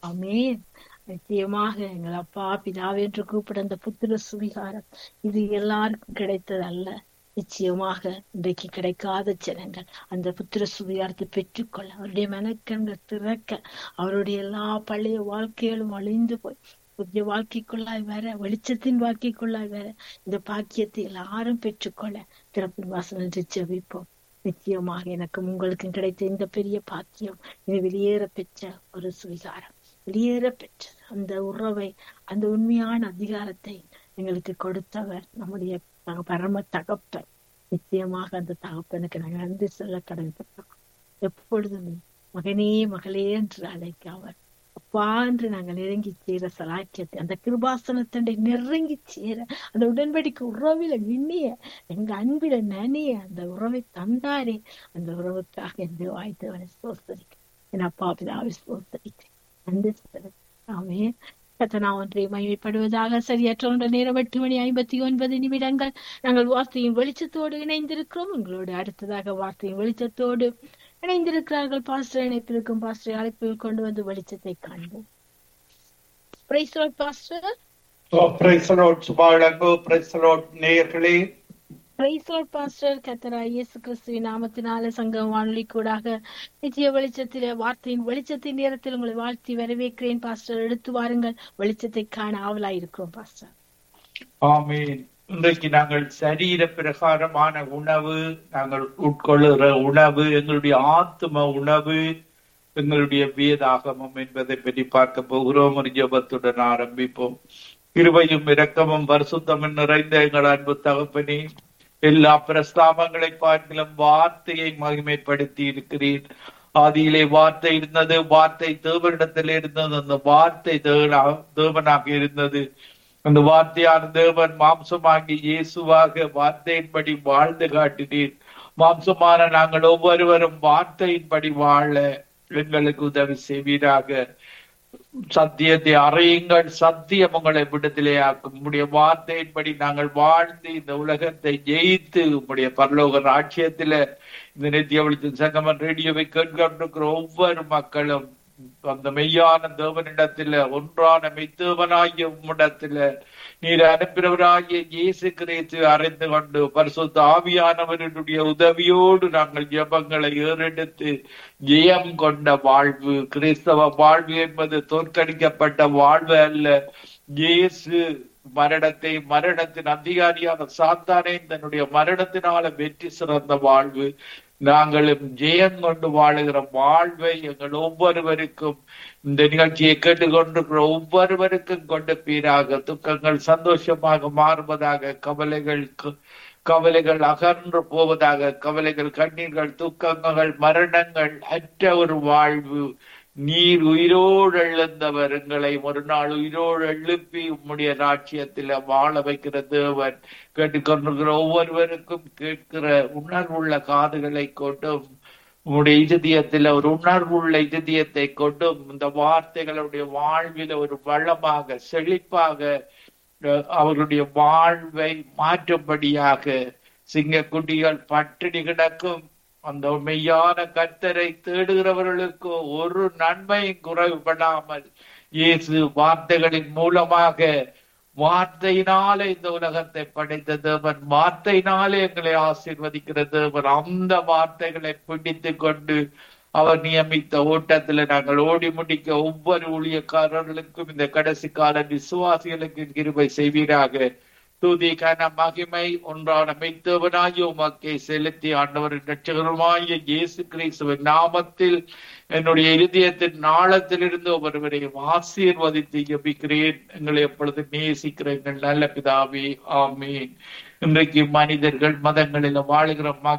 ஆமென் நிச்சயமாக எங்கள் அப்பா பிதாவே என்று கூப்பிட அந்த புத்திர சுவிகாரம் இது எல்லாருக்கும் கிடைத்தது அல்ல நிச்சயமாக இன்றைக்கு கிடைக்காத ஜனங்கள் அந்த புத்திர சுவிகாரத்தை பெற்றுக்கொள்ள அவருடைய மனக்கண்கள் திறக்க அவருடைய எல்லா பழைய வாழ்க்கைகளும் அழிந்து போய் புதிய வாழ்க்கைக்குள்ளாய் வர வெளிச்சத்தின் வாழ்க்கைக்குள்ளாய் வர இந்த பாக்கியத்தை எல்லாரும் பெற்றுக்கொள்ள திறப்பின் வாசல் என்று ஜெபிப்போம் நிச்சயமாக எனக்கும் உங்களுக்கும் கிடைத்த இந்த பெரிய பாக்கியம் இது வெளியேற பெற்ற ஒரு சுவிகாரம் வெளியேற பெற்ற அந்த உறவை அந்த உண்மையான அதிகாரத்தை எங்களுக்கு கொடுத்தவர் நம்முடைய தக- பரம தகப்பன் நிச்சயமாக அந்த தகப்பனுக்கு நாங்கள் நன்றி சொல்ல கடமைப்பட்டோம் எப்பொழுதுமே மகனே மகளே என்று அழைக்க அவர் அப்பா என்று நாங்கள் நெருங்கி சேர சலாக்கியத்தை அந்த கிருபாசனத்தண்டை நெருங்கி சேர அந்த உடன்படிக்கை உறவில நின்னிய எங்க அன்பில நனிய அந்த உறவை தந்தாரே அந்த உறவுக்காக எந்த வாய்த்தவனை சோஸ்தரிக்க என் அப்பா பிதாவை சோஸ்தரிக்கிறேன் நன்றி சொல்லுறேன். ஆமென் கத்தனா ஒன்றை மகிமைப்படுவதாக சரியற்ற ஒன்று நேரம் எட்டு மணி ஐம்பத்தி ஒன்பது நிமிடங்கள் நாங்கள் வார்த்தையின் வெளிச்சத்தோடு இணைந்திருக்கிறோம் உங்களோடு அடுத்ததாக வார்த்தையின் வெளிச்சத்தோடு இணைந்திருக்கிறார்கள் பாஸ்டர் இணைப்பிற்கும் பாஸ்டர் அழைப்பில் கொண்டு வந்து வெளிச்சத்தை காண்போம் Praise the Lord, pastor praise the Lord சுபாழங்கோ பிரைசலோட் நேயர்களே Praise the Lord, பாஸ்டர் கத்தரா இயேசு கிறிஸ்துவின் நாமத்தினால சங்கம் வானொலி கூடாக நிச்சய வெளிச்சத்திலே வார்த்தையின் வெளிச்சத்தின் நேரத்தில் உங்களை வாழ்த்தி வரவேற்கிறேன் பாஸ்டர் எடுத்து வாருங்கள் வெளிச்சத்தை காண ஆவலாயிருக்கிறோம் பாஸ்டர் ஆமீன் இன்றைக்கு நாங்கள் சரீர பிரகாரமான உணவு நாங்கள் உட்கொள்ளுகிற உணவு எங்களுடைய ஆத்ம உணவு எங்களுடைய வேதாகமம் என்பதை பற்றி பார்க்க போகிறோம் ஒரு ஜெபத்துடன் ஆரம்பிப்போம் கிருபையும் இரக்கமும் பரிசுத்தமும் நிறைந்த எங்கள் அன்பு தகப்பனே எல்லா பிரஸ்தாபங்களை பார்க்கலாம் வார்த்தையை மகிமைப்படுத்தி இருக்கிறேன் ஆதியிலே வார்த்தை இருந்தது வார்த்தை தேவனிடத்தில் இருந்தது அந்த வார்த்தை தேவனா- தேவனாக இருந்தது அந்த வார்த்தையான தேவன் மாம்சமாகி இயேசுவாக வார்த்தையின்படி வாழ்ந்து காட்டினீர் மாம்சமான நாங்கள் ஒவ்வொருவரும் வார்த்தையின்படி வாழ எங்களுக்கு உதவி செய்வீராக சத்தியத்தை அறியுங்கள் சத்தியம் உங்களை விடுதலை ஆக்கும் உம்முடைய வார்த்தையின்படி நாங்கள் வாழ்ந்து இந்த உலகத்தை ஜெயித்து உம்முடைய பரலோக ராட்சியத்தில இந்த நித்திய வெளிச்சம் சங்கமன் ரேடியோவை கேட்கின்ற ஒவ்வொரு மக்களும் அந்த மெய்யான தேவனிடத்துல ஒன்றான மெய்தேவனாகிய உம்மிடத்துல நீர் அனுப்பினவராகிய இயேசு கிறிஸ்து அறிந்து கொண்டு பரிசுத்த ஆவியானவருடைய உதவியோடு நாங்கள் ஜெபங்களை ஏறெடுத்து ஜெயம் கொண்ட வாழ்வு கிறிஸ்தவ வாழ்வு என்பது தோற்கடிக்கப்பட்ட வாழ்வு அல்ல இயேசு மரணத்தை மரணத்தின் அதிகாரியான சாத்தானே தன்னுடைய மரணத்தினால வெற்றி சிறந்த வாழ்வு நாங்களும் ஜெயம் கொண்டு வாழுகிற வாழ்வை எங்கள் ஒவ்வொருவருக்கும் இந்த நிகழ்ச்சியை கேட்டுக்கொண்டிருக்கிற ஒவ்வொருவருக்கும் கொண்ட பீராக துக்கங்கள் சந்தோஷமாக மாறுவதாக கவலைகள் க- கவலைகள் அகன்று போவதாக கவலைகள் கண்ணீர்கள் துக்கங்கள் மரணங்கள் அற்ற ஒரு வாழ்வு நீர் உயிரோடு எழுந்தவர் எங்களை ஒரு நாள் உயிரோடு எழுப்பி உம்முடைய ராட்சியத்தில் வாழ வைக்கிற தேவன் கேட்டுக்கொண்டிருக்கிற ஒவ்வொருவருக்கும் கேட்கிற உணர்வுள்ள காதுகளை கொண்டும் உம்முடைய இதயத்தில் ஒரு உணர்வுள்ள இதயத்தை கொண்டும் இந்த வார்த்தைகளுடைய வாழ்வில ஒரு வளமாக செழிப்பாக அஹ், அவர்களுடைய வாழ்வை மாற்றும்படியாக சிங்கக்குட்டிகள் பட்டினி கிடக்கும் அந்த மெய்யான கர்த்தரை தேடுகிறவர்களுக்கு ஒரு நன்மையும் குறைவுபடாமல் இயேசு வார்த்தைகளின் மூலமாக வார்த்தையினாலே இந்த உலகத்தை படைத்த தேவன் வார்த்தையினாலே எங்களை ஆசீர்வதிக்கிற தேவன் அந்த வார்த்தைகளை பிடித்து கொண்டு அவர் நியமித்த ஓட்டத்துல நாங்கள் ஓடி முடிக்க ஒவ்வொரு ஊழியக்காரர்களுக்கும் இந்த கடைசி கால விசுவாசிகளுக்கு கிருபை செய்வீராக துதி கன மகிமை ஒன்றான மெய்த்தவனாகிய உமக்கை செலுத்தி ஆண்டவரின் ரட்சகருமாகிய இயேசு கிறிஸ்துவின் நாமத்தில் என்னுடைய இருதயத்தின் நாளத்திலிருந்து ஒவ்வொருவரையும் ஆசீர்வதித்து ஜெபிக்கிறேன் எங்களை எப்பொழுது நேசிக்கிற எங்கள் நல்ல பிதாவே ஆமீன் இன்றைக்கு மனிதர்கள் மதங்களில் வாழுகிற மக்கள்